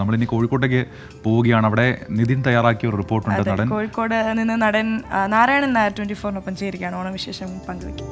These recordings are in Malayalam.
നമ്മളിനി കോഴിക്കോട്ടേക്ക് പോവുകയാണ് അവിടെ നിതിൻ തയ്യാറാക്കിയ ഒരു റിപ്പോർട്ടുണ്ട് അതെ നടൻ കോഴിക്കോട് നിന്ന് നടൻ ആ, നാരായണൻ നായർ ട്വന്റി ഫോറിനൊപ്പം ചേരുകയാണ് ഓണവിശേഷം പങ്കുവയ്ക്കും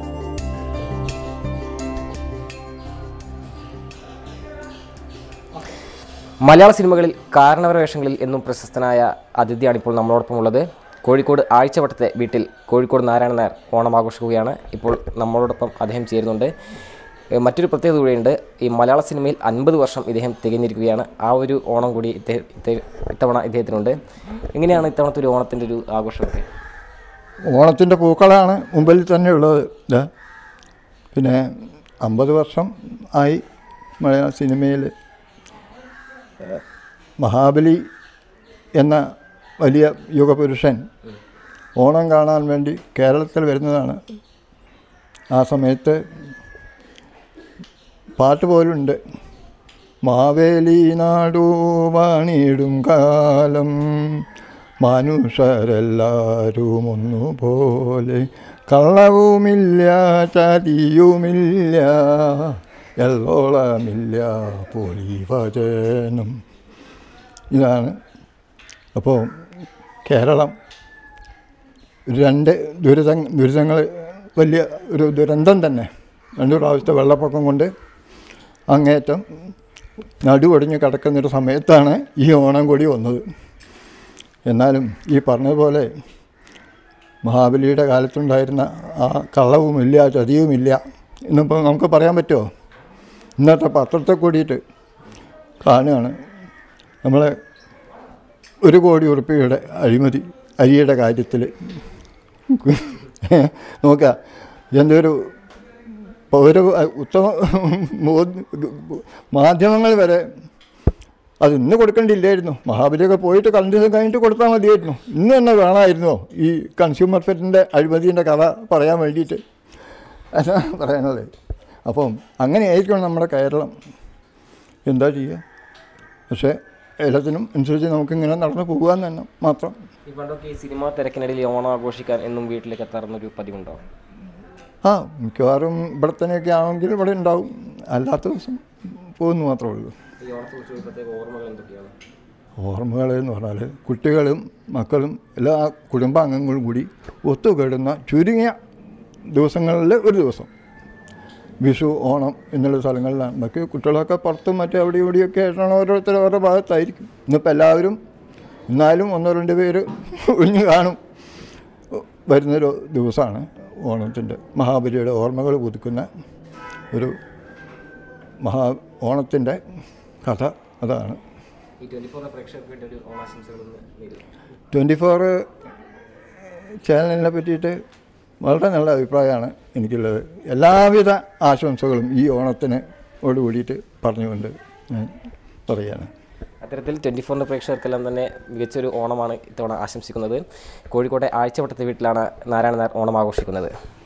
മലയാള സിനിമകളിൽ കാരണവര വേഷങ്ങളിൽ എന്നും പ്രശസ്തനായ അതിഥിയാണ് ഇപ്പോൾ നമ്മളോടൊപ്പം ഉള്ളത് കോഴിക്കോട് ആഴ്ചവട്ടത്തെ വീട്ടിൽ കോഴിക്കോട് നാരായണ നായർ ഓണം ആഘോഷിക്കുകയാണ് ഇപ്പോൾ നമ്മളോടൊപ്പം അദ്ദേഹം ചേരുന്നുണ്ട് ഏ, മറ്റൊരു പ്രത്യേകത കൂടിയുണ്ട് ഈ മലയാള സിനിമയിൽ അൻപത് വർഷം ഇദ്ദേഹം തികഞ്ഞിരിക്കുകയാണ് ആ ഒരു ഓണം കൂടി ഇദ്ദേ- ഇദ്ദേ- ഇത്തവണ ഇദ്ദേഹത്തിനുണ്ട് എങ്ങനെയാണ് ഇത്തവണത്തെ ഒരു ഓണത്തിൻ്റെ ഒരു ആഘോഷമൊക്കെ ഓണത്തിൻ്റെ പൂക്കളാണ് മുമ്പിൽ തന്നെ ഉള്ളത് ഇതാ പിന്നെ അമ്പത് വർഷം ആയി മലയാള സിനിമയിൽ ഏഹ്, മഹാബലി എന്ന വലിയ യുഗപുരുഷൻ ഓണം കാണാൻ വേണ്ടി കേരളത്തിൽ വരുന്നതാണ് ആ സമയത്ത് പാട്ട് പോലുണ്ട് മാവേലി നാടു വാണിടും കാലം മനുഷ്യരെല്ലാവരും ഒന്നുപോലെ കള്ളവുമില്ല ചതിയുമില്ല എല്ലോളമില്ല പൊലിവചനം ഇതാണ് അപ്പോൾ കേരളം രണ്ട് ദുരിത ദുരിതങ്ങൾ വലിയ ഒരു ദുരന്തം തന്നെ രണ്ടു പ്രാവശ്യത്തെ വെള്ളപ്പൊക്കം കൊണ്ട് അങ്ങേറ്റം നടുവൊടിഞ്ഞ് കിടക്കുന്നൊരു സമയത്താണ് ഈ ഓണം കൂടി വന്നത് എന്നാലും ഈ പറഞ്ഞതുപോലെ മഹാബലിയുടെ കാലത്തുണ്ടായിരുന്ന ആ കള്ളവുമില്ല ചതിയുമില്ല എന്നിപ്പോൾ നമുക്ക് പറയാൻ പറ്റുമോ ഇന്നത്തെ പത്രത്തെ കൂടിയിട്ട് കാണുകയാണ് നമ്മളെ ഒരു കോടി ഉറുപ്പികയുടെ അഴിമതി അരിയുടെ കാര്യത്തിൽ നോക്കുക എന്തൊരു പൗര ഉത്തമ മാധ്യമങ്ങൾ വരെ അത് ഇന്ന് കൊടുക്കേണ്ടില്ലായിരുന്നു മഹാബലിയൊക്കെ പോയിട്ട് കണ്ടു ദിവസം കഴിഞ്ഞിട്ട് കൊടുത്താൽ മതിയായിരുന്നു ഇന്ന് തന്നെ വേണമായിരുന്നോ ഈ കൺസ്യൂമർ ഫെറ്റിൻ്റെ അഴിമതിൻ്റെ കഥ പറയാൻ വേണ്ടിയിട്ട് അതാ പറയാനുള്ളത് അപ്പം അങ്ങനെയായിരിക്കണം നമ്മുടെ കേരളം എന്താ ചെയ്യുക പക്ഷേ എല്ലാത്തിനും അനുസരിച്ച് നമുക്കിങ്ങനെ നടന്നു പോകാൻ തന്നെ മാത്രം ഈ പണ്ടൊക്കെ ഈ സിനിമാ തിരക്കിനിടയിൽ ഓണം ആഘോഷിക്കാൻ എന്നും വീട്ടിലേക്ക് എത്താറുന്നൊരു പതിവുണ്ടോ ആ മിക്കവാറും ഇവിടെ തന്നെയൊക്കെ ആണെങ്കിൽ ഇവിടെ ഉണ്ടാവും അല്ലാത്ത ദിവസം പോകുന്നു മാത്രമേ ഉള്ളൂ ഈ ഓണത്തെക്കുറിച്ച് ഒരു പ്രത്യേക ഓർമ്മകൾ എന്തൊക്കെയാണ് ഓർമ്മകൾ എന്ന് പറഞ്ഞാൽ കുട്ടികളും മക്കളും എല്ലാ കുടുംബാംഗങ്ങളും കൂടി ഒത്തുകൂടുന്ന ചുരുങ്ങിയ ദിവസങ്ങളിൽ ഒരു ദിവസം വിഷു ഓണം എന്നുള്ള സ്ഥലങ്ങളിലാണ് ബാക്കി കുട്ടികളൊക്കെ പുറത്തും മറ്റും അവിടെ ഇവിടെയൊക്കെ ആയിട്ടാണ് ഓരോരുത്തർ ഓരോ ഭാഗത്തായിരിക്കും ഇന്നിപ്പോൾ എല്ലാവരും എന്നാലും ഒന്നോ രണ്ട് പേര് ഒഴിഞ്ഞു കാണും വരുന്നൊരു ദിവസമാണ് ഓണത്തിൻ്റെ മഹാബലിയുടെ ഓർമ്മകൾ പുതുക്കുന്ന ഒരു മഹാ ഓണത്തിൻ്റെ കഥ അതാണ് ഈ ട്വൻറ്റി ഫോർ പ്രേക്ഷകർക്ക് വേണ്ടി ഒരു ഓണാശംസകളൊന്ന് നേരുന്നു ട്വൻറ്റി ഫോർ ചാനലിനെ പറ്റിയിട്ട് വളരെ നല്ല അഭിപ്രായമാണ് എനിക്കുള്ളത് എല്ലാവിധ ആശംസകളും ഈ ഓണത്തിന് ഓട് കൂടിയിട്ട് പറഞ്ഞുകൊണ്ട് ഞാൻ പറയുകയാണ് അത്തരത്തിൽ ട്വൻറ്റി ഫോറിൻ്റെ പ്രേക്ഷകർക്കെല്ലാം തന്നെ മികച്ചൊരു ഓണമാണ് ഇത്തവണ ആശംസിക്കുന്നത് കോഴിക്കോട്ടെ ആഴ്ചവട്ടത്തെ വീട്ടിലാണ് നാരായണ നായർ ഓണം ആഘോഷിക്കുന്നത്